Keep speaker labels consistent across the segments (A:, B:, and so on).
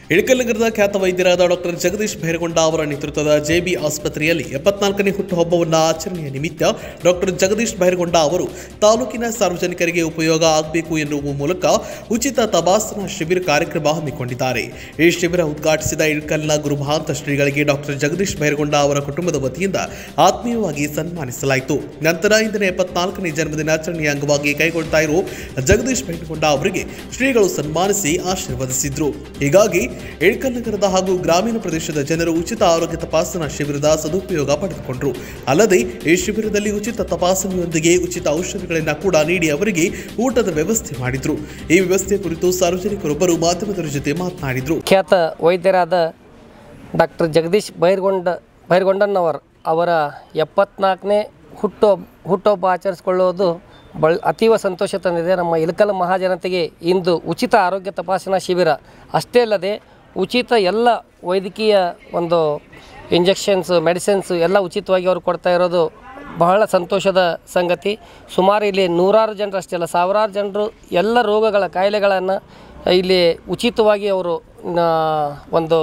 A: ಇಳಕಲ್ ನಗರದ ಖ್ಯಾತ ವೈದ್ಯರಾದ ಡಾಕ್ಟರ್ ಜಗದೀಶ್ ಭೈರಗೊಂಡ ಅವರ ನೇತೃತ್ವದ ಜೆಬಿ ಆಸ್ಪತ್ರೆಯಲ್ಲಿ ಎಪ್ಪತ್ನಾಲ್ಕನೇ ಹುಟ್ಟುಹಬ್ಬವನ್ನು ಆಚರಣೆಯ ನಿಮಿತ್ತ ಡಾಕ್ಟರ್ ಜಗದೀಶ್ ಭೈರಗೊಂಡ ಅವರು ತಾಲೂಕಿನ ಸಾರ್ವಜನಿಕರಿಗೆ ಉಪಯೋಗ ಆಗಬೇಕು ಎನ್ನುವ ಮೂಲಕ ಉಚಿತ ತಪಾಸಣಾ ಶಿಬಿರ ಕಾರ್ಯಕ್ರಮ ಹಮ್ಮಿಕೊಂಡಿದ್ದಾರೆ ಈ ಶಿಬಿರ ಉದ್ಘಾಟಿಸಿದ ಇಳಕಲ್ನ ಗುರುಮಹಾಂತ ಶ್ರೀಗಳಿಗೆ ಡಾಕ್ಟರ್ ಜಗದೀಶ್ ಭೈರಗೊಂಡ ಅವರ ಕುಟುಂಬದ ವತಿಯಿಂದ ಆತ್ಮೀಯವಾಗಿ ಸನ್ಮಾನಿಸಲಾಯಿತು ನಂತರ ಇಂದಿನ ಎಪ್ಪತ್ನಾಲ್ಕನೇ ಜನ್ಮದಿನಾಚರಣೆಯ ಅಂಗವಾಗಿ ಕೈಗೊಳ್ತಾ ಇರೋ ಜಗದೀಶ್ ಭೈರಗೊಂಡ ಅವರಿಗೆ ಶ್ರೀಗಳು ಸನ್ಮಾನಿಸಿ ಆಶೀರ್ವದಿಸಿದ್ರು ಹೀಗಾಗಿ ಇಳಕಲ್ ನಗರದ ಹಾಗೂ ಗ್ರಾಮೀಣ ಪ್ರದೇಶದ ಜನರು ಉಚಿತ ಆರೋಗ್ಯ ತಪಾಸಣಾ ಶಿಬಿರದ ಸದುಪಯೋಗ ಪಡೆದುಕೊಂಡರು ಅಲ್ಲದೆ ಈ ಶಿಬಿರದಲ್ಲಿ ಉಚಿತ ತಪಾಸಣೆಯೊಂದಿಗೆ ಉಚಿತ ಔಷಧಿಗಳನ್ನು ಕೂಡ ನೀಡಿ ಅವರಿಗೆ ಊಟದ ವ್ಯವಸ್ಥೆ ಮಾಡಿದ್ರು ಈ ವ್ಯವಸ್ಥೆ ಕುರಿತು ಸಾರ್ವಜನಿಕರೊಬ್ಬರು ಮಾಧ್ಯಮದವರ ಜೊತೆ ಮಾತನಾಡಿದ್ರು
B: ಖ್ಯಾತ ವೈದ್ಯರಾದ ಡಾಕ್ಟರ್ ಜಗದೀಶ್ ಬೈರ್ಗೊಂಡ ಬೈರ್ಗೊಂಡನ್ನವರ್ ಅವರ ಎಪ್ಪತ್ನಾಲ್ಕನೇ ಹುಟ್ಟು ಹುಟ್ಟುಹಬ್ಬ ಆಚರಿಸಿಕೊಳ್ಳುವುದು ಬಲ್ ಅತೀವ ಸಂತೋಷ ತಂದಿದೆ ನಮ್ಮ ಇಲಕಲ್ ಮಹಾಜನತೆಗೆ ಇಂದು ಉಚಿತ ಆರೋಗ್ಯ ತಪಾಸಣಾ ಶಿಬಿರ ಅಷ್ಟೇ ಅಲ್ಲದೆ ಉಚಿತ ಎಲ್ಲ ವೈದ್ಯಕೀಯ ಒಂದು ಇಂಜೆಕ್ಷನ್ಸ್ ಮೆಡಿಸಿನ್ಸ್ ಎಲ್ಲ ಉಚಿತವಾಗಿ ಅವರು ಕೊಡ್ತಾ ಇರೋದು ಬಹಳ ಸಂತೋಷದ ಸಂಗತಿ ಸುಮಾರು ಇಲ್ಲಿ ನೂರಾರು ಜನರು ಅಷ್ಟೇ ಅಲ್ಲ ಸಾವಿರಾರು ಜನರು ಎಲ್ಲ ರೋಗಗಳ ಕಾಯಿಲೆಗಳನ್ನು ಇಲ್ಲಿ ಉಚಿತವಾಗಿ ಅವರು ನ- ಒಂದು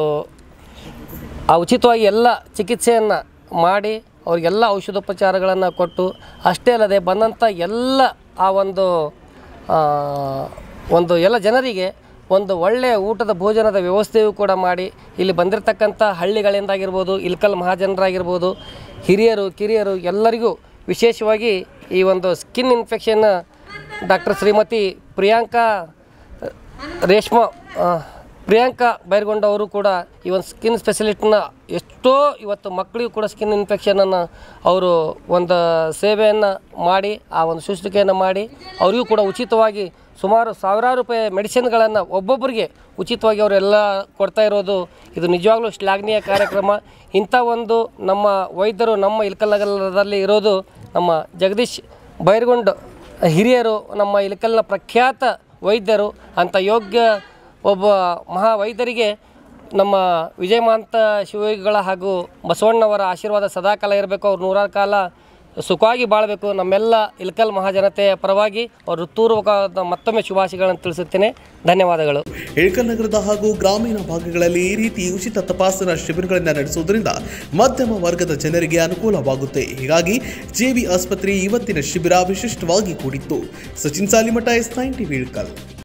B: ಆ ಉಚಿತವಾಗಿ ಎಲ್ಲ ಚಿಕಿತ್ಸೆಯನ್ನು ಮಾಡಿ ಅವ್ರಿಗೆಲ್ಲ ಔಷಧೋಪಚಾರಗಳನ್ನು ಕೊಟ್ಟು ಅಷ್ಟೇ ಅಲ್ಲದೆ ಬಂದಂಥ ಎಲ್ಲ ಆ ಒಂದು ಆ, ಒಂದು ಎಲ್ಲ ಜನರಿಗೆ ಒಂದು ಒಳ್ಳೆಯ ಊಟದ ಭೋಜನದ ವ್ಯವಸ್ಥೆಯೂ ಕೂಡ ಮಾಡಿ ಇಲ್ಲಿ ಬಂದಿರತಕ್ಕಂಥ ಹಳ್ಳಿಗಳಿಂದಾಗಿರ್ಬೋದು ಇಲ್ಕಲ್ ಮಹಾಜನರಾಗಿರ್ಬೋದು ಹಿರಿಯರು ಕಿರಿಯರು ಎಲ್ಲರಿಗೂ ವಿಶೇಷವಾಗಿ ಈ ಒಂದು skin infection doctor Shrimati Priyanka Reshma ಆ, ಪ್ರಿಯಾಂಕಾ ಬೈರ್ಗೊಂಡ ಅವರು ಕೂಡ ಈ ಒಂದು ಸ್ಕಿನ್ ಸ್ಪೆಷಲಿಸ್ಟ್ನ ಎಷ್ಟೋ ಇವತ್ತು ಮಕ್ಕಳಿಗೂ ಕೂಡ ಸ್ಕಿನ್ ಇನ್ಫೆಕ್ಷನನ್ನು ಅವರು ಒಂದು ಸೇವೆಯನ್ನು ಮಾಡಿ ಆ ಒಂದು ಶುಶ್ರೂಷೆಯನ್ನು ಮಾಡಿ ಅವರಿಗೂ ಕೂಡ ಉಚಿತವಾಗಿ ಸುಮಾರು ಸಾವಿರಾರು ರೂಪಾಯಿ ಮೆಡಿಸಿನ್ಗಳನ್ನು ಒಬ್ಬೊಬ್ಬರಿಗೆ ಉಚಿತವಾಗಿ ಅವರೆಲ್ಲ ಕೊಡ್ತಾ ಇರೋದು ಇದು ನಿಜವಾಗ್ಲೂ ಶ್ಲಾಘನೀಯ ಕಾರ್ಯಕ್ರಮ ಇಂಥ ಒಂದು ನಮ್ಮ ವೈದ್ಯರು ನಮ್ಮ ಇಲ್ಕಲ್ ನಗರದಲ್ಲಿ ಇರೋದು ನಮ್ಮ ಜಗದೀಶ್ ಬೈರ್ಗೊಂಡ್ ಹಿರಿಯರು ನಮ್ಮ ಇಲಕಲ್ನ ಪ್ರಖ್ಯಾತ ವೈದ್ಯರು ಅಂಥ ಯೋಗ್ಯ ಒಬ್ಬ ಮಹಾ ವೈದ್ಯರಿಗೆ ನಮ್ಮ ವಿಜಯಮಾಂತ ಶಿವಯೋಗಿಗಳ ಹಾಗೂ ಬಸವಣ್ಣವರ ಆಶೀರ್ವಾದ ಸದಾಕಾಲ ಇರಬೇಕು ಅವ್ರು ನೂರಾರು ಕಾಲ ಸುಖವಾಗಿ ಬಾಳಬೇಕು ನಮ್ಮೆಲ್ಲ ಇಲ್ಕಲ್ ಮಹಾಜನತೆಯ ಪರವಾಗಿ ಅವ್ರ ಹೃತ್ಪೂರ್ವಕವಾದ ಮತ್ತೊಮ್ಮೆ ಶುಭಾಶಯಗಳನ್ನು ತಿಳಿಸುತ್ತೇನೆ ಧನ್ಯವಾದಗಳು
A: ಇಳಕಲ್ ನಗರದ ಹಾಗೂ ಗ್ರಾಮೀಣ ಭಾಗಗಳಲ್ಲಿ ಈ ರೀತಿ ಉಚಿತ ತಪಾಸಣಾ ಶಿಬಿರಗಳನ್ನು ನಡೆಸುವುದರಿಂದ ಮಧ್ಯಮ ವರ್ಗದ ಜನರಿಗೆ ಅನುಕೂಲವಾಗುತ್ತೆ ಹೀಗಾಗಿ ಜೆಬಿ ಆಸ್ಪತ್ರೆ ಇವತ್ತಿನ ಶಿಬಿರ ವಿಶಿಷ್ಟವಾಗಿ ಕೂಡಿತ್ತು Sachin Salimath S nine TV Ilkal